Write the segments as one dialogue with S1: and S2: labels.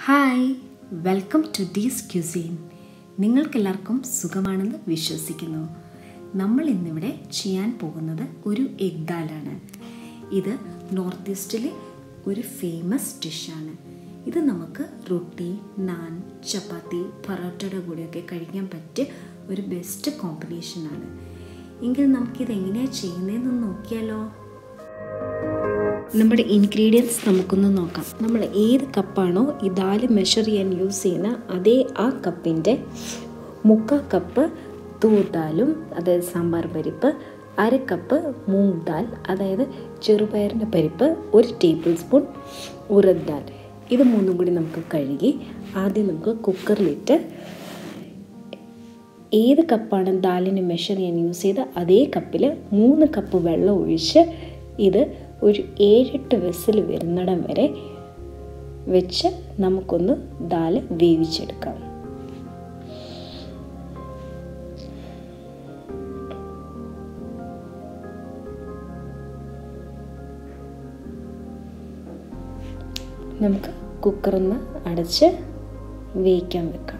S1: hi welcome to D's cuisine നിങ്ങൾക്കെല്ലാവർക്കും സുഖമാണെന്ന് വിശ്വസിക്കുന്നു നമ്മൾ ഇന്നിവിടെ ചെയ്യാൻ പോകുന്നത് ഒരു എഗ് ദാലാണ് ഇത് നോർത്ത് ഈസ്റ്റിലെ ഒരു ഫേമസ് ഡിഷാണ് ഇത് നമുക്ക് റൊട്ടി നാൻ ചപ്പാത്തി പൊറോട്ടയുടെ കൂടെയൊക്കെ കഴിക്കാൻ പറ്റിയ ഒരു ബെസ്റ്റ് കോമ്പിനേഷനാണ് എങ്കിൽ നമുക്കിത് എങ്ങനെയാണ് ചെയ്യുന്നതെന്ന് നോക്കിയാലോ നമ്മുടെ ഇൻഗ്രീഡിയൻസ് നമുക്കൊന്ന് നോക്കാം നമ്മൾ ഏത് കപ്പാണോ ഈ ദാല് മെഷർ ചെയ്യാൻ യൂസ് ചെയ്യുന്ന അതേ ആ കപ്പിൻ്റെ മുക്കാൽ കപ്പ് തൂർ ദാലും അതായത് സാമ്പാർ പരിപ്പ് അര കപ്പ് മൂങ് ദാൽ അതായത് ചെറുപയറിൻ്റെ പരിപ്പ് ഒരു ടേബിൾ സ്പൂൺ ഉറദ് ദാൽ ഇത് മൂന്നും കൂടി നമുക്ക് കഴുകി ആദ്യം നമുക്ക് കുക്കറിലിട്ട് ഏത് കപ്പാണ് ദാലിന് മെഷർ ചെയ്യാൻ യൂസ് ചെയ്ത് അതേ കപ്പിൽ മൂന്ന് കപ്പ് വെള്ളം ഒഴിച്ച് ഇത് ഒരു ഏഴെട്ട് വിസിൽ വരുന്നിടം വരെ വെച്ച് നമുക്കൊന്ന് ദാല് വേവിച്ചെടുക്കാം നമുക്ക് കുക്കറൊന്ന് അടച്ച് വേവിക്കാൻ വെക്കാം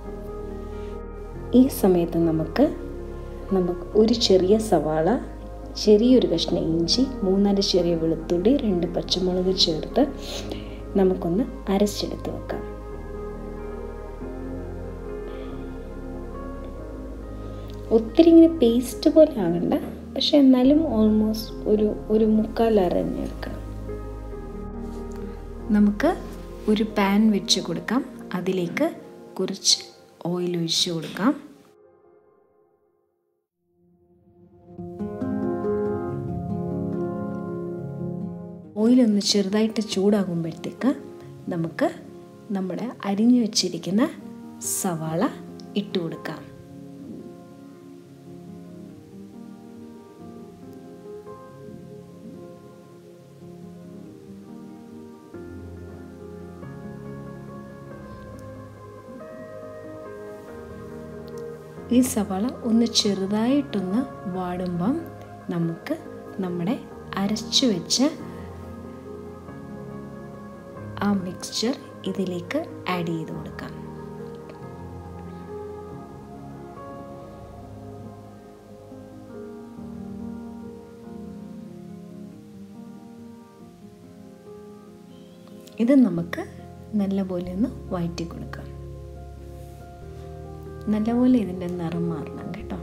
S1: ഈ സമയത്ത് നമുക്ക് നമുക്ക് ഒരു ചെറിയ സവാള ചെറിയൊരു കഷ്ണം ഇഞ്ചി മൂന്നാല് ചെറിയ വെളുത്തുള്ളി രണ്ട് പച്ചമുളക് ചേർത്ത് നമുക്കൊന്ന് അരച്ചെടുത്ത് വെക്കാം ഒത്തിരി ഇങ്ങനെ പേസ്റ്റ് പോലെ ആകണ്ട പക്ഷെ എന്നാലും ഓൾമോസ്റ്റ് ഒരു ഒരു മുക്കാൽ അരഞ്ഞെടുക്കാം നമുക്ക് ഒരു പാൻ വെച്ച് കൊടുക്കാം അതിലേക്ക് കുറച്ച് ഓയിൽ ഒഴിച്ച് കൊടുക്കാം ഓയിലൊന്ന് ചെറുതായിട്ട് ചൂടാകുമ്പോഴത്തേക്ക് നമുക്ക് നമ്മുടെ അരിഞ്ഞു വച്ചിരിക്കുന്ന സവാള ഇട്ട് കൊടുക്കാം ഈ സവാള ഒന്ന് ചെറുതായിട്ടൊന്ന് വാടുമ്പം നമുക്ക് നമ്മുടെ അരച്ചു വെച്ച ആ മിക്സ്ചർ ഇതിലേക്ക് ആഡ് ചെയ്ത് കൊടുക്കാം ഇത് നമുക്ക് നല്ലപോലെ ഒന്ന് വഴറ്റി കൊടുക്കാം നല്ലപോലെ ഇതിൻ്റെ നിറം മാറണം കേട്ടോ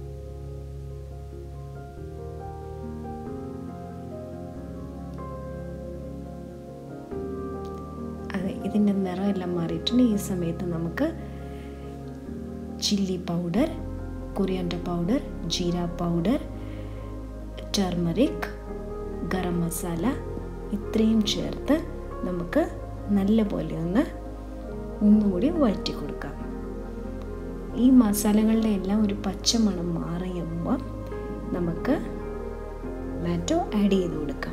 S1: അതെ ഇതിൻ്റെ നിറമെല്ലാം മാറിയിട്ടുണ്ട് ഈ സമയത്ത് നമുക്ക് chilli powder coriander powder jeera powder turmeric garam masala ഇത്രയും ചേർത്ത് നമുക്ക് നല്ല പോലെ ഒന്ന് ഒന്നുകൂടി വഴറ്റി കൊടുക്കാം ഈ മസാലകളുടെ എല്ലാം ഒരു പച്ചമണം മാറിയുമ്പോൾ നമുക്ക് ടൊമാറ്റോ ആഡ് ചെയ്ത് കൊടുക്കാം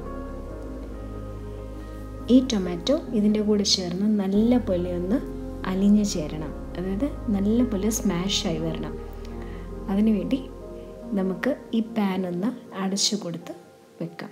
S1: ഈ ടൊമാറ്റോ ഇതിൻ്റെ കൂടെ ചേർന്ന് നല്ല പോലെ ഒന്ന് അലിഞ്ഞ് ചേരണം അതായത് നല്ല പോലെ സ്മാഷായി വരണം അതിനുവേണ്ടി നമുക്ക് ഈ പാൻ ഒന്ന് അടച്ചു കൊടുത്ത് വെക്കാം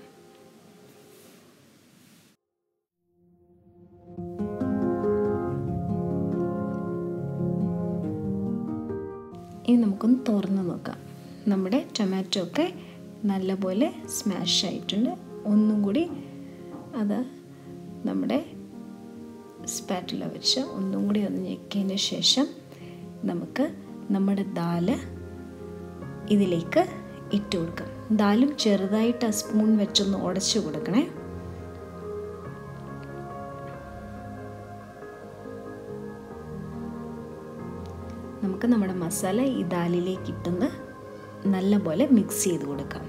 S1: ഇനി നമുക്കൊന്ന് തുറന്ന് നോക്കാം നമ്മുടെ ടൊമാറ്റോ ഒക്കെ നല്ലപോലെ സ്മാഷ് ആയിട്ടുണ്ട് ഒന്നും കൂടി അത് നമ്മുടെ സ്പാറ്റില വെച്ച് ഒന്നും കൂടി ഒന്ന് ഞെക്കിയതിന് ശേഷം നമുക്ക് നമ്മുടെ ദാല് ഇതിലേക്ക് ഇട്ട് കൊടുക്കാം ദാലും ചെറുതായിട്ട് ആ സ്പൂൺ വെച്ചൊന്ന് ഉടച്ചു കൊടുക്കണേ നമുക്ക് നമ്മുടെ മസാല ഈ ദാലിലേക്ക് ഇട്ടുന്ന നല്ല പോലെ മിക്സ് ചെയ്ത് കൊടുക്കാം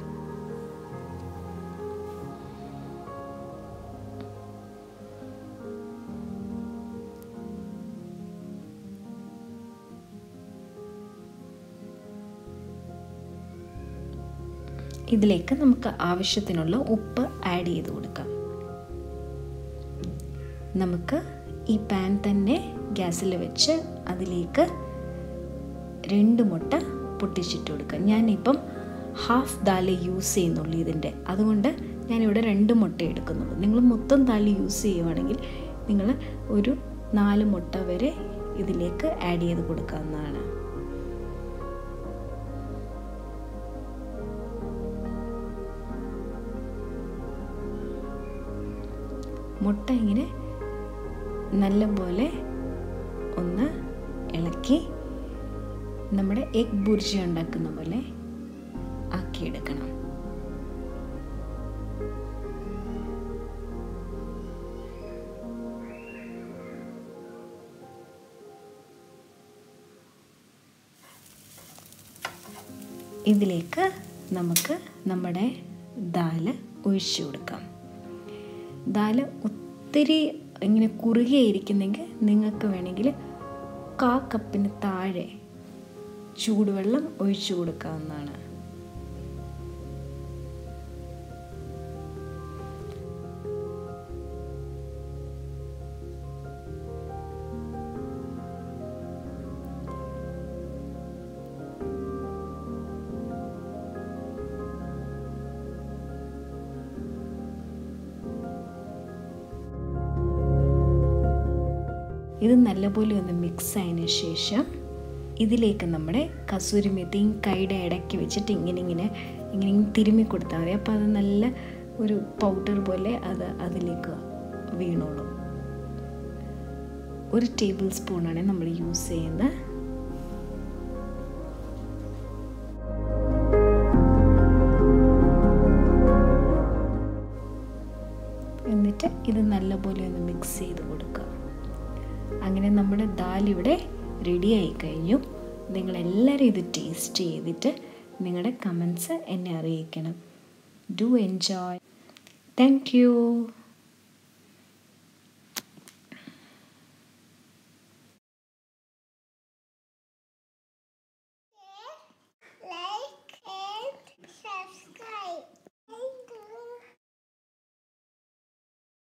S1: ഇതിലേക്ക് നമുക്ക് ആവശ്യത്തിനുള്ള ഉപ്പ് ആഡ് ചെയ്ത് കൊടുക്കാം നമുക്ക് ഈ പാൻ തന്നെ ഗ്യാസിൽ വെച്ച് അതിലേക്ക് രണ്ട് മുട്ട പൊട്ടിച്ചിട്ട് കൊടുക്കുക ഞാനിപ്പം ഹാഫ് ദാല് യൂസ് ചെയ്യുന്നുള്ളൂ ഇതിൻ്റെ അതുകൊണ്ട് ഞാനിവിടെ രണ്ട് മുട്ട എടുക്കുന്നുള്ളൂ നിങ്ങൾ മൊത്തം ദാല് യൂസ് ചെയ്യുവാണെങ്കിൽ നിങ്ങൾ ഒരു നാല് മുട്ട വരെ ഇതിലേക്ക് ആഡ് ചെയ്ത് കൊടുക്കാവുന്നതാണ് മുട്ട ഇങ്ങനെ നല്ലപോലെ ഒന്ന് ഇളക്കി നമ്മുടെ എഗ് ബുർജി ഉണ്ടാക്കുന്ന പോലെ ആക്കിയെടുക്കണം ഇതിലേക്ക് നമുക്ക് നമ്മുടെ ദാല് ഒഴിച്ചു കൊടുക്കാം ദാല് ഒത്തിരി ഇങ്ങനെ കുറുകെ ഇരിക്കുന്നെങ്കിൽ നിങ്ങൾക്ക് വേണമെങ്കിൽ കാ കപ്പിന് താഴെ ചൂടുവെള്ളം ഒഴിച്ചു കൊടുക്കാവുന്നതാണ് ഇത് നല്ലപോലെ ഒന്ന് മിക്സ് ആയതിനു ശേഷം ഇതിലേക്ക് നമ്മുടെ കസൂരി മെത്തിയും കൈയുടെ ഇടയ്ക്ക് വെച്ചിട്ട് ഇങ്ങനെ ഇങ്ങനെ ഇങ്ങനെ ഇങ്ങനെ തിരുമ്മി കൊടുത്താൽ മതി അപ്പോൾ അത് നല്ല ഒരു പൗഡർ പോലെ അത് അതിലേക്ക് വീണോളും ഒരു ടേബിൾ സ്പൂണാണ് നമ്മൾ യൂസ് ചെയ്യുന്നത് എന്നിട്ട് ഇത് നല്ലപോലെ ഒന്ന് മിക്സ് ചെയ്ത് കൊടുക്കുക അങ്ങനെ നമ്മുടെ ദാൽ ഇവിടെ റെഡിയായി കഴിഞ്ഞു നിങ്ങളെല്ലാവരും ഇത് ടേസ്റ്റ് ചെയ്തിട്ട് നിങ്ങളുടെ കമൻസ് എന്നെ അറിയിക്കണം ഡു എൻജോയ് താങ്ക് യു